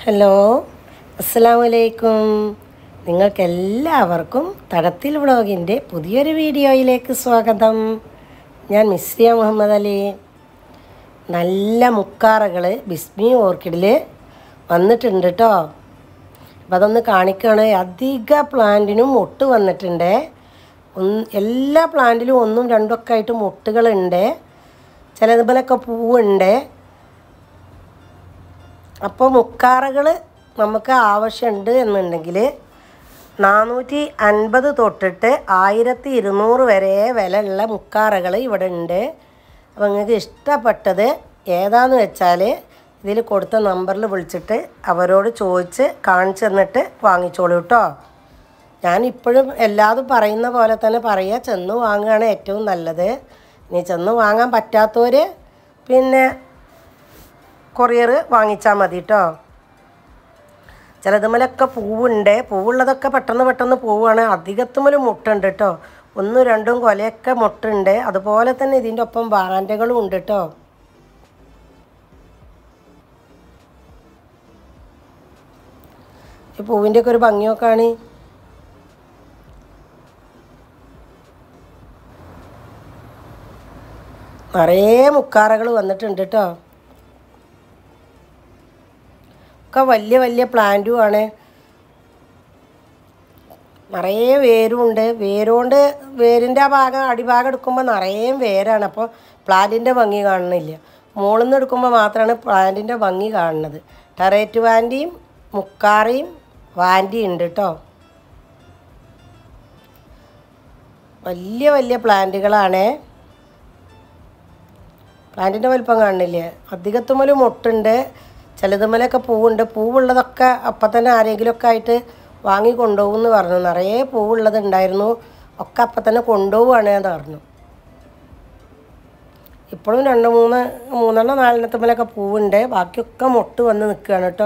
hello അസ്സാം വലൈക്കും നിങ്ങൾക്കെല്ലാവർക്കും തടത്തിൽ വ്ളോഗിൻ്റെ പുതിയൊരു വീഡിയോയിലേക്ക് സ്വാഗതം ഞാൻ മിസ്രിയ മുഹമ്മദ് അലി നല്ല മുക്കാറകൾ ബിസ്മി ഓർക്കിഡിൽ വന്നിട്ടുണ്ട് കേട്ടോ അപ്പം അതൊന്ന് കാണിക്കുകയാണ് അധിക പ്ലാന്റിനും മുട്ട് വന്നിട്ടുണ്ട് ഒന്ന് എല്ലാ പ്ലാന്റിലും ഒന്നും രണ്ടും ഒക്കെ ആയിട്ട് മുട്ടുകളുണ്ട് ചിലതുപോലൊക്കെ പൂവുണ്ട് അപ്പോൾ മുക്കാറുകൾ നമുക്ക് ആവശ്യമുണ്ട് എന്നുണ്ടെങ്കിൽ നാനൂറ്റി അൻപത് തൊട്ടിട്ട് ആയിരത്തി ഇരുന്നൂറ് വരെ വിലയുള്ള മുക്കാറുകൾ ഇവിടെ ഉണ്ട് അപ്പോൾ നിങ്ങൾക്ക് ഇഷ്ടപ്പെട്ടത് ഏതാന്ന് വെച്ചാൽ ഇതിൽ കൊടുത്ത നമ്പറിൽ വിളിച്ചിട്ട് അവരോട് ചോദിച്ച് കാണിച്ചു തന്നിട്ട് വാങ്ങിച്ചോളൂ കേട്ടോ ഞാൻ ഇപ്പോഴും എല്ലാതും പറയുന്ന പോലെ തന്നെ പറയുക ചെന്ന് വാങ്ങുകയാണ് ഏറ്റവും നല്ലത് ഇനി ചെന്ന് വാങ്ങാൻ പറ്റാത്തവർ പിന്നെ കൊറിയർ വാങ്ങിച്ചാൽ മതി കേട്ടോ ചിലതുമലൊക്കെ പൂവുണ്ട് പൂവുള്ളതൊക്കെ പെട്ടെന്ന് പെട്ടെന്ന് പൂവാണ് അധികത്തുമലും മുട്ടുണ്ട് കേട്ടോ ഒന്നും രണ്ടും കൊലയൊക്കെ മുട്ടുണ്ട് അതുപോലെ തന്നെ ഇതിൻ്റെ ഒപ്പം വാറാൻ്റകളും ഉണ്ട് കേട്ടോ ഈ പൂവിൻ്റെയൊക്കെ ഒരു ഭംഗിയൊക്കെയാണ് നിറയെ മുക്കാറകൾ വന്നിട്ടുണ്ട് കേട്ടോ ഒക്കെ വലിയ വലിയ പ്ലാന്റും ആണ് നിറയെ വേരും ഉണ്ട് വേരുകൊണ്ട് വേരിൻ്റെ ആ ഭാഗം അടിഭാഗം എടുക്കുമ്പോൾ നിറയെ വേരാണ് അപ്പോൾ പ്ലാന്റിൻ്റെ ഭംഗി കാണുന്നില്ല മുകളിൽ നിന്ന് എടുക്കുമ്പോൾ മാത്രമാണ് പ്ലാന്റിൻ്റെ ഭംഗി കാണുന്നത് ടെറേറ്റ് വാൻറ്റിയും മുക്കാറിയും വാൻറ്റിയും ഉണ്ട് കേട്ടോ വലിയ വലിയ പ്ലാന്റുകളാണ് പ്ലാന്റിൻ്റെ വലിപ്പം കാണുന്നില്ലേ അധികത്തുമ്മലും മുട്ടുണ്ട് ചിലതുമ്മലൊക്കെ പൂവുണ്ട് പൂവുള്ളതൊക്കെ അപ്പം തന്നെ ആരെങ്കിലുമൊക്കെ ആയിട്ട് വാങ്ങി കൊണ്ടുപോകും എന്ന് പറഞ്ഞു നിറയെ പൂവുള്ളത് ഉണ്ടായിരുന്നു ഒക്കെ അപ്പം തന്നെ കൊണ്ടുപോവുകയാണ് എന്ന് പറഞ്ഞു ഇപ്പോഴും രണ്ട് മൂന്ന് മൂന്നെണ്ണം നാലെണ്ണത്തുമ്മലൊക്കെ പൂവുണ്ട് ബാക്കിയൊക്കെ മുട്ട് വന്ന് നിൽക്കുകയാണ് കേട്ടോ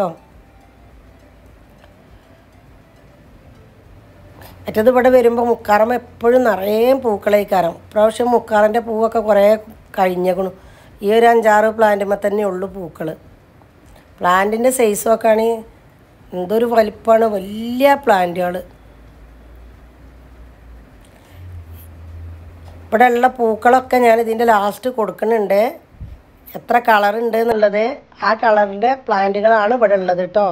മറ്റേത് ഇവിടെ വരുമ്പോൾ മുക്കാറമ്മ എപ്പോഴും നിറയെ പൂക്കളേക്കാരം ഇപ്രാവശ്യം മുക്കാറിൻ്റെ പൂവൊക്കെ കുറേ കഴിഞ്ഞേക്കണു ഈ ഒരു അഞ്ചാറ് പ്ലാന്റുമ്പോൾ തന്നെ ഉള്ളു പൂക്കൾ പ്ലാന്റിൻ്റെ സൈസൊക്കെ ആണെങ്കിൽ എന്തൊരു വലിപ്പമാണ് വലിയ പ്ലാന്റുകൾ ഇവിടെ ഉള്ള പൂക്കളൊക്കെ ഞാൻ ഇതിൻ്റെ ലാസ്റ്റ് കൊടുക്കുന്നുണ്ട് എത്ര കളറുണ്ട് എന്നുള്ളത് ആ കളറിൻ്റെ പ്ലാന്റുകളാണ് ഇവിടെ ഉള്ളത് കേട്ടോ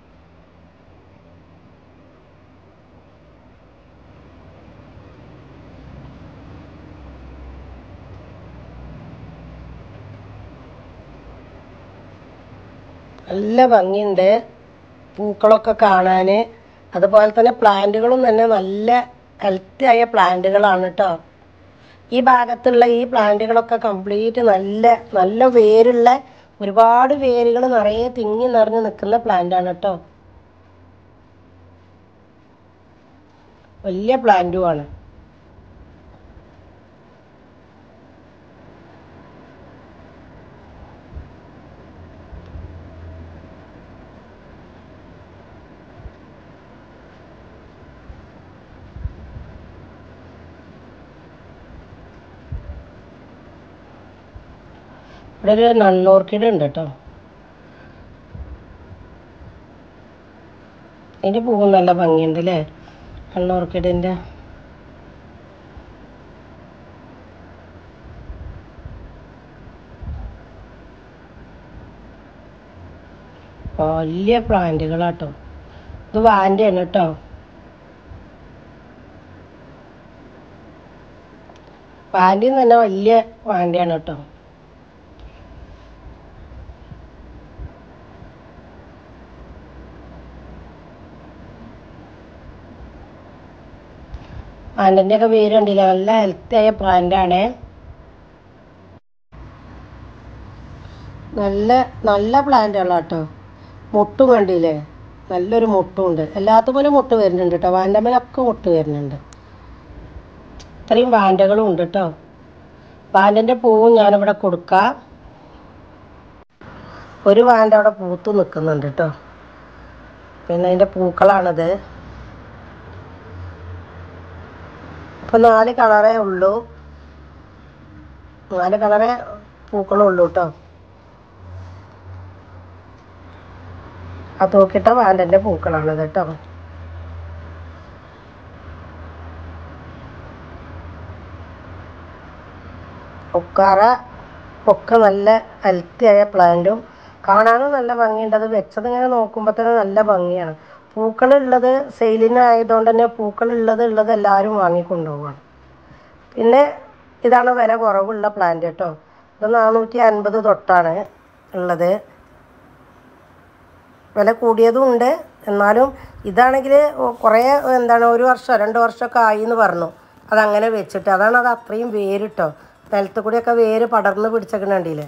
നല്ല ഭംഗിയുണ്ട് പൂക്കളൊക്കെ കാണാൻ അതുപോലെ തന്നെ പ്ലാന്റുകളും തന്നെ നല്ല ഹെൽത്തി ആയ പ്ലാന്റുകളാണ് കേട്ടോ ഈ ഭാഗത്തുള്ള ഈ പ്ലാന്റുകളൊക്കെ കംപ്ലീറ്റ് നല്ല നല്ല വേരുള്ള ഒരുപാട് വേരുകൾ നിറയെ തിങ്ങി നിറഞ്ഞ് നിൽക്കുന്ന പ്ലാന്റാണ് കേട്ടോ വലിയ പ്ലാന്റുമാണ് ഇവിടെ ഒരു നണ്ണോർക്കിഡ് ഉണ്ട് കേട്ടോ അതിൻ്റെ പൂവ് നല്ല ഭംഗിയുണ്ട് അല്ലേ നണ്ണോർക്കിഡിൻ്റെ വലിയ പ്ലാന്റുകളാട്ടോ ഇത് വാൻ്റെയാണ് കേട്ടോ വാൻ്റെന്ന് തന്നെ വലിയ വാൻ്റെയാണ് കേട്ടോ പ്ലാന്റിൻ്റെ ഒക്കെ വേര് കണ്ടില്ല നല്ല ഹെൽത്തി ആയ പ്ലാന്റാണ് നല്ല നല്ല പ്ലാന്റുകളാണ് കേട്ടോ മുട്ടും കണ്ടില്ലേ നല്ലൊരു മുട്ടും ഉണ്ട് എല്ലാത്തുമ്പോലും മുട്ട് വരുന്നുണ്ട് കേട്ടോ വാൻ്റമ്മലൊക്കെ മുട്ട് വരുന്നുണ്ട് ഇത്രയും വാൻ്റകളും ഉണ്ട് കേട്ടോ വാൻ്റൻ്റെ പൂവും ഞാനിവിടെ കൊടുക്കാം ഒരു വാൻ്റ അവിടെ പൂത്ത് നിൽക്കുന്നുണ്ട് കേട്ടോ പിന്നെ അതിൻ്റെ പൂക്കളാണിത് ഇപ്പം നാല് കളറേ ഉള്ളൂ നാല് കളറേ പൂക്കളുള്ളൂ കേട്ടോ ആ തൂക്കിട്ട വാൻഡൻ്റെ പൂക്കളാണിത് കേട്ടോ ഒക്കാറ ഒക്കെ നല്ല ഹെൽത്തി ആയ പ്ലാന്റും കാണാനും നല്ല ഭംഗിയുണ്ട് അത് വെച്ചത് ഇങ്ങനെ നോക്കുമ്പോൾ തന്നെ നല്ല ഭംഗിയാണ് പൂക്കളുള്ളത് സെയിലിനായതുകൊണ്ട് തന്നെ പൂക്കളുള്ളത് ഉള്ളത് എല്ലാവരും വാങ്ങിക്കൊണ്ടുപോവാണ് പിന്നെ ഇതാണ് വില കുറവുള്ള പ്ലാന്റ് കേട്ടോ ഇത് നാനൂറ്റി അൻപത് തൊട്ടാണ് ഉള്ളത് വില കൂടിയതും ഉണ്ട് എന്നാലും ഇതാണെങ്കിൽ കുറേ എന്താണ് ഒരു വർഷം രണ്ട് വർഷമൊക്കെ ആയി എന്ന് പറഞ്ഞു അതങ്ങനെ വെച്ചിട്ട് അതാണ് അത് അത്രയും വേരിട്ടോ നിലത്ത് കൂടിയൊക്കെ വേര് പടർന്ന് പിടിച്ചേക്കണണ്ടില്ലേ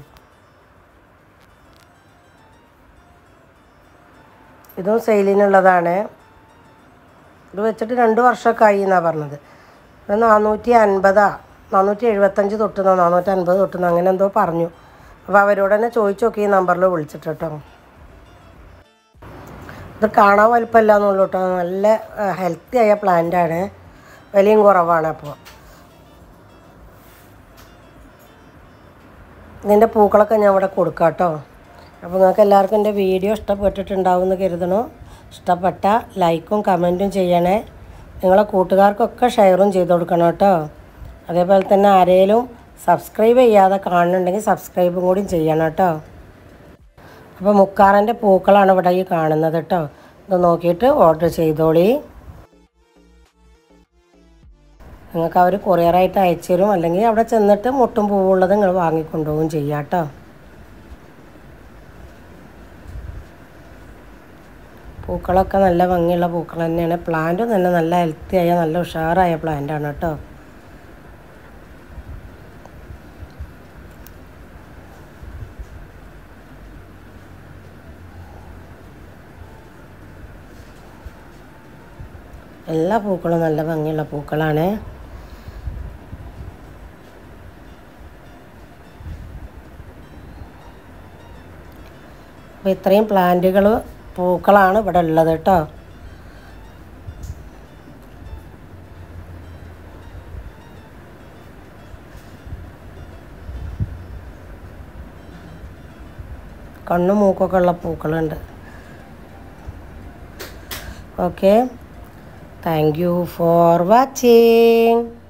ഇതും സെയിലിനുള്ളതാണ് ഇത് വെച്ചിട്ട് രണ്ട് വർഷമൊക്കെ ആയി എന്നാണ് പറഞ്ഞത് ഇത് നാനൂറ്റി അൻപതാ നാനൂറ്റി എഴുപത്തഞ്ച് തൊട്ടുന്നോ നാനൂറ്റി അൻപത് തൊട്ടുന്നോ അങ്ങനെ എന്തോ പറഞ്ഞു അപ്പോൾ അവരോട് തന്നെ ചോദിച്ചു നോക്കി ഈ നമ്പറിൽ വിളിച്ചിട്ട് കേട്ടോ ഇത് കാണാൻ വലുപ്പമില്ല എന്നുള്ളൂ കേട്ടോ നല്ല ഹെൽത്തി ആയ പ്ലാന്റാണ് വിലയും കുറവാണ് അപ്പോൾ ഇതിൻ്റെ പൂക്കളൊക്കെ ഞാൻ ഇവിടെ കൊടുക്കാം കേട്ടോ അപ്പോൾ നിങ്ങൾക്ക് എല്ലാവർക്കും എൻ്റെ വീഡിയോ ഇഷ്ടപ്പെട്ടിട്ടുണ്ടാവും എന്ന് കരുതണു ഇഷ്ടപ്പെട്ട ലൈക്കും കമൻറ്റും ചെയ്യണേ നിങ്ങളെ കൂട്ടുകാർക്കൊക്കെ ഷെയറും ചെയ്ത് കൊടുക്കണം കേട്ടോ അതേപോലെ തന്നെ ആരേലും സബ്സ്ക്രൈബ് ചെയ്യാതെ കാണുന്നുണ്ടെങ്കിൽ സബ്സ്ക്രൈബും കൂടി ചെയ്യണം കേട്ടോ അപ്പോൾ മുക്കാറിൻ്റെ പൂക്കളാണ് ഇവിടെ ഈ കാണുന്നത് കേട്ടോ ഇത് നോക്കിയിട്ട് ഓർഡർ ചെയ്തോളി നിങ്ങൾക്ക് അവർ കൊറിയറായിട്ട് അയച്ചു തരും അല്ലെങ്കിൽ അവിടെ ചെന്നിട്ട് മുട്ടും പൂവുള്ളത് നിങ്ങൾ വാങ്ങിക്കൊണ്ടുപോകും ചെയ്യാം കേട്ടോ പൂക്കളൊക്കെ നല്ല ഭംഗിയുള്ള പൂക്കൾ തന്നെയാണ് പ്ലാന്റും തന്നെ നല്ല ഹെൽത്തി ആയ നല്ല ഉഷാറായ പ്ലാന്റാണ് കേട്ടോ എല്ലാ പൂക്കളും നല്ല ഭംഗിയുള്ള പൂക്കളാണ് അപ്പോൾ ഇത്രയും പ്ലാന്റുകൾ പൂക്കളാണ് ഇവിടെ ഉള്ളത് കേട്ടോ കണ്ണും മൂക്കൊക്കെ ഉള്ള പൂക്കളുണ്ട് okay thank you for watching